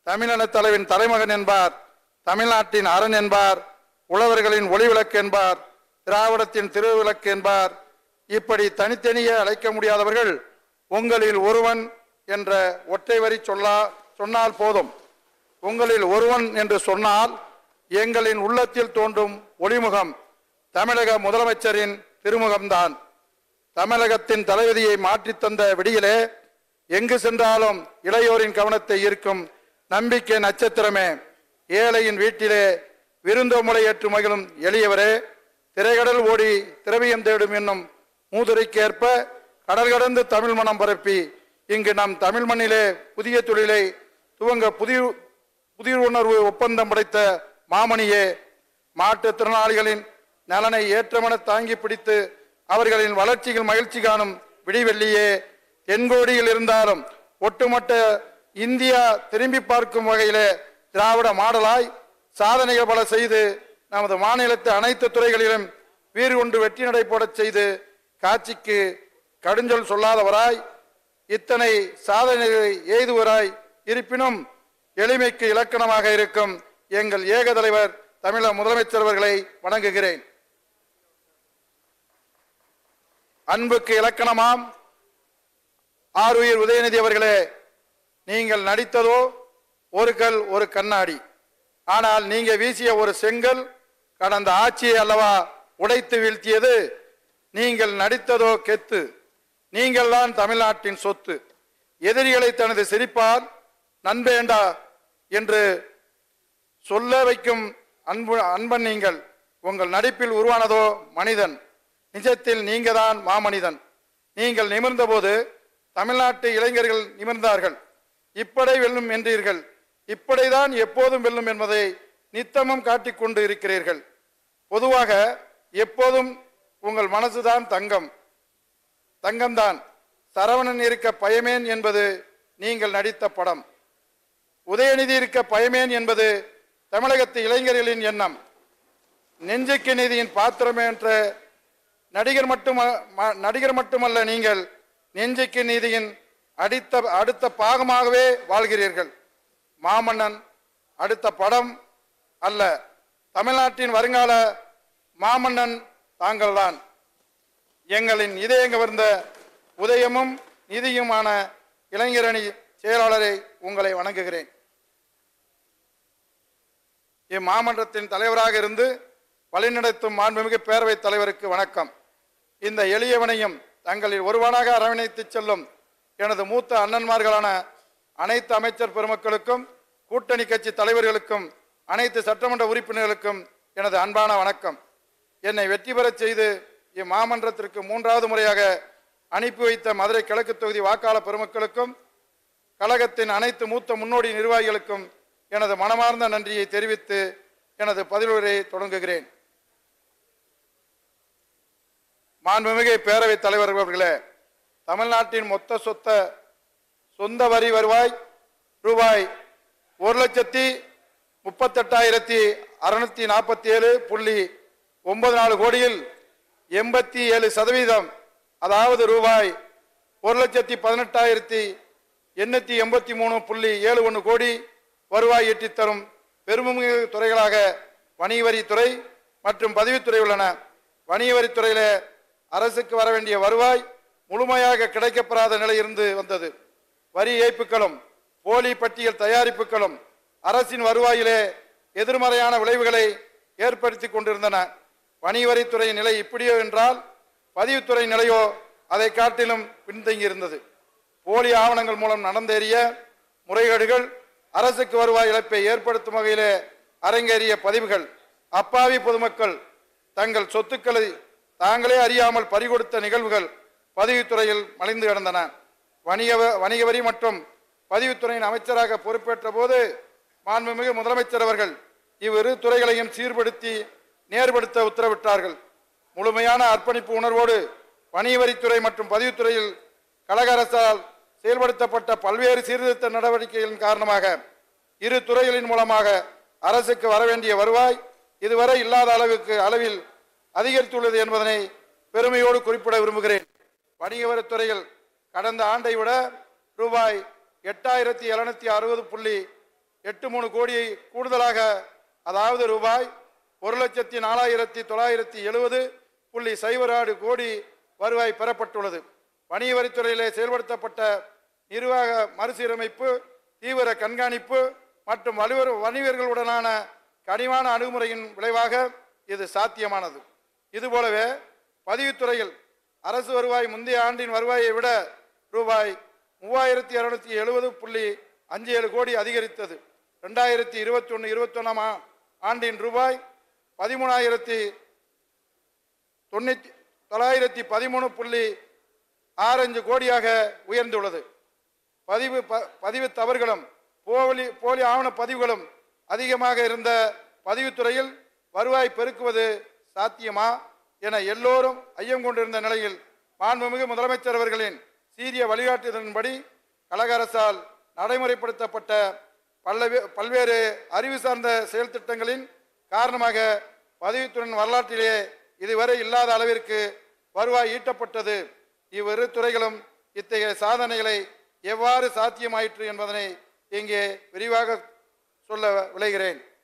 தமிழின தலைவின் தலைமகன் என்பார் தமிழ்நாட்டின் அரண் என்பார் உழவர்களின் ஒளிவிளக்கு என்பார் திராவிடத்தின் திருவிளக்கு என்பார் இப்படி தனித்தனியே அழைக்க முடியாதவர்கள் உங்களில் ஒருவன் என்ற ஒற்றை வரி சொல்லா சொன்னால் போதும் உங்களில் ஒருவன் என்று சொன்னால் எங்களின் உள்ளத்தில் தோன்றும் ஒளிமுகம் தமிழக முதலமைச்சரின் திருமுகம்தான் தமிழகத்தின் தலைவிதியை மாற்றித் தந்த விடியிலே எங்கு சென்றாலும் இளையோரின் கவனத்தை ஈர்க்கும் நம்பிக்கை நட்சத்திரமே ஏழையின் வீட்டிலே விருந்தோமுலை ஏற்று மகிழும் எளியவரே திரைகடல் ஓடி திரவியம் தேடும் என்னும் மூதுரைக்கேற்ப கடல் கடந்து தமிழ் மனம் பரப்பி இங்கு நம் தமிழ் மண்ணிலே புதிய தொழிலை துவங்க புதிய புதிய உணர்வு ஒப்பந்தம் படைத்த மாமணியே மாற்றுத்திறனாளிகளின் நலனை ஏற்றமென தாங்கி பிடித்து அவர்களின் வளர்ச்சியில் மகிழ்ச்சி காணும் விடிவெள்ளியே தென்கோடியில் இருந்தாலும் ஒட்டுமொத்த இந்தியா திரும்பி பார்க்கும் வகையிலே திராவிட மாடலாய் சாதனைகள் பல செய்து நமது மாநிலத்தை அனைத்து துறைகளிலும் வீறு கொண்டு வெற்றி நடை போடச் செய்து காட்சிக்கு கடுஞ்சொல் சொல்லாதவராய் இத்தனை சாதனைகளை எய்துவராய் இருப்பினும் எளிமைக்கு இலக்கணமாக இருக்கும் எங்கள் ஏக தலைவர் தமிழக முதலமைச்சர் அவர்களை வணங்குகிறேன் அன்புக்கு இலக்கணமாம் ஆருயிர் உதயநிதி அவர்களே நீங்கள் நடித்ததோ ஒரு கல் ஒரு கண்ணாடி ஆனால் நீங்க வீசிய ஒரு செங்கல் கடந்த ஆட்சியை அல்லவா உடைத்து வீழ்த்தியது நீங்கள் நடித்ததோ கெத்து நீங்கள்தான் தமிழ்நாட்டின் சொத்து எதிரிகளை தனது சிரிப்பால் நண்பேண்டா என்று சொல்ல வைக்கும் அன்பு அன்பன் நீங்கள் உங்கள் நடிப்பில் உருவானதோ மனிதன் நிஜத்தில் நீங்க தான் மாமனிதன் நீங்கள் நிமிர்ந்தபோது தமிழ்நாட்டு இளைஞர்கள் நிமிர்ந்தார்கள் இப்படை வெல்லும் என்றீர்கள் இப்படைதான் எப்போதும் வெல்லும் என்பதை நித்தமும் காட்டிக்கொண்டு இருக்கிறீர்கள் பொதுவாக எப்போதும் உங்கள் மனசுதான் தங்கம் தங்கம்தான் சரவணன் இருக்க பயமேன் என்பது நீங்கள் நடித்த படம் உதயநிதி இருக்க பயமேன் என்பது தமிழகத்து இளைஞர்களின் எண்ணம் நெஞ்சுக்கு நீதியின் பாத்திரம் என்ற நடிகர் மட்டும் நடிகர் மட்டுமல்ல நீங்கள் நெஞ்சுக்கு நீதியின் அடித்த அடுத்த பாகமாகவே வாழ்கிறீர்கள் மாமன்னன் அடுத்த படம் அல்ல தமிழ்நாட்டின் வருங்கால மாமன்னன் தாங்கள்தான் எங்களின் இதயம் கவர்ந்த உதயமும் நிதியுமான இளைஞரணி செயலாளரை உங்களை வணங்குகிறேன் இம்மாமன்றத்தின் தலைவராக இருந்து வழிநடத்தும் மாண்புமிகு பேரவைத் தலைவருக்கு வணக்கம் இந்த எளியவனையும் தங்களில் ஒருவனாக அரவணைத்து செல்லும் எனது மூத்த அண்ணன்மார்களான அனைத்து அமைச்சர் பெருமக்களுக்கும் கூட்டணி கட்சி தலைவர்களுக்கும் அனைத்து சட்டமன்ற உறுப்பினர்களுக்கும் எனது அன்பான வணக்கம் என்னை வெற்றி பெறச் செய்து இம்மாமன்றத்திற்கு மூன்றாவது முறையாக அனுப்பி வைத்த மதுரை கிழக்கு தொகுதி வாக்காளர் பெருமக்களுக்கும் கழகத்தின் அனைத்து மூத்த முன்னோடி நிர்வாகிகளுக்கும் எனது மனமார்ந்த நன்றியை தெரிவித்து எனது பதிலுரையை தொடங்குகிறேன் மாண்புமிகு பேரவைத் தலைவர் அவர்களே தமிழ்நாட்டின் மொத்த சொத்த சொந்த வரி வருவாய் ரூபாய் ஒரு லட்சத்தி முப்பத்தெட்டாயிரத்தி அறுநூத்தி நாற்பத்தி ஏழு புள்ளி ஒன்பது நாலு கோடியில் எண்பத்தி ஏழு சதவீதம் அதாவது ரூபாய் ஒரு லட்சத்தி பதினெட்டாயிரத்தி எண்ணூத்தி எண்பத்தி மூணு புள்ளி ஏழு ஒன்று கோடி வருவாய் ஈட்டித் தரும் பெருமிகு துறைகளாக வணிக வரித்துறை மற்றும் பதிவுத்துறை உள்ளன வணிக வரித்துறையில அரசுக்கு வர வேண்டிய வருவாய் முழுமையாக கிடைக்கப்பெறாத நிலை இருந்து வந்தது வரி ஏய்ப்புகளும் போலி பட்டியல் தயாரிப்புகளும் அரசின் வருவாயிலே எதிர்மறையான விளைவுகளை ஏற்படுத்தி கொண்டிருந்தன வணிக வரித்துறை நிலை இப்படியோ என்றால் பதிவுத்துறை நிலையோ அதை காட்டிலும் பின்தங்கியிருந்தது போலி ஆவணங்கள் மூலம் நடந்தேறிய முறைகேடுகள் அரசுக்கு வருவாய் இழப்பை ஏற்படுத்தும் வகையிலே அரங்கேறிய பதிவுகள் அப்பாவி பொதுமக்கள் தங்கள் சொத்துக்களை தாங்களே அறியாமல் பறிகொடுத்த நிகழ்வுகள் பதிவுத்துறையில் மலிந்து கிடந்தன வணிக வ- வணிக வரி மற்றும் பதிவுத்துறையின் அமைச்சராக பொறுப்பேற்ற போது மாண்புமிகு முதலமைச்சர் அவர்கள் இவ்விரு துறைகளையும் சீர்படுத்தி நேர்படுத்த உத்தரவிட்டார்கள் முழுமையான அர்ப்பணிப்பு உணர்வோடு வணிக வரித்துறை மற்றும் பதிவுத்துறையில் கழக அரசால் செயல்படுத்தப்பட்ட பல்வேறு சீர்திருத்த நடவடிக்கைகளின் காரணமாக இரு துறைகளின் மூலமாக அரசுக்கு வரவேண்டிய வருவாய் இதுவரை இல்லாத அளவுக்கு அளவில் அதிகரித்துள்ளது என்பதனை பெருமையோடு குறிப்பிட விரும்புகிறேன் வணிக வரித்துறையில் கடந்த ஆண்டை விட ரூபாய் எட்டாயிரத்தி எழுநூத்தி அறுபது புள்ளி எட்டு மூணு கோடியை கூடுதலாக அதாவது ரூபாய் ஒரு லட்சத்தி நாலாயிரத்தி தொள்ளாயிரத்தி எழுபது புள்ளி சைபர் ஆறு கோடி வருவாய் பெறப்பட்டுள்ளது வணிக வரித்துறையிலே செயல்படுத்தப்பட்ட நிர்வாக மறுசீரமைப்பு தீவிர கண்காணிப்பு மற்றும் வலுவர் வணிகர்களுடனான கனிவான அணுகுமுறையின் விளைவாக இது சாத்தியமானது இதுபோலவே பதிவுத்துறையில் அரசு வருவாய் முந்தைய ஆண்டின் வருவாயை விட ரூபாய் மூவாயிரத்தி இருநூத்தி எழுபது புள்ளி அஞ்சு ஏழு கோடி அதிகரித்தது ரெண்டாயிரத்தி இருபத்தி ஒன்று இருபத்தொன்னாம் ஆண்டின் ரூபாய் பதிமூணாயிரத்தி தொண்ணூற்றி தொள்ளாயிரத்தி பதிமூணு புள்ளி ஆறஞ்சு கோடியாக உயர்ந்துள்ளது பதிவு ப- பதிவு தவறுகளும் போலி போலி ஆவண பதிவுகளும் அதிகமாக இருந்த பதிவுத்துறையில் வருவாய் பெருக்குவது சாத்தியமா என எல்லோரும் ஐயம் கொண்டிருந்த நிலையில் மாண்புமிகு முதலமைச்சர் அவர்களின் சீரிய வழிகாட்டுதலின்படி கழக அரசால் நடைமுறைப்படுத்தப்பட்ட பல்லவே பல்வேறு அறிவு சார்ந்த செயல் திட்டங்களின் காரணமாக பதிவுத்துறையின் வரலாற்றிலே இதுவரை இல்லாத அளவிற்கு வருவாய் ஈட்டப்பட்டது இவ்விரு துறைகளும் இத்தகைய சாதனைகளை எவ்வாறு சாத்தியமாயிற்று என்பதனை இங்கே விரிவாக சொல்ல விளைகிறேன்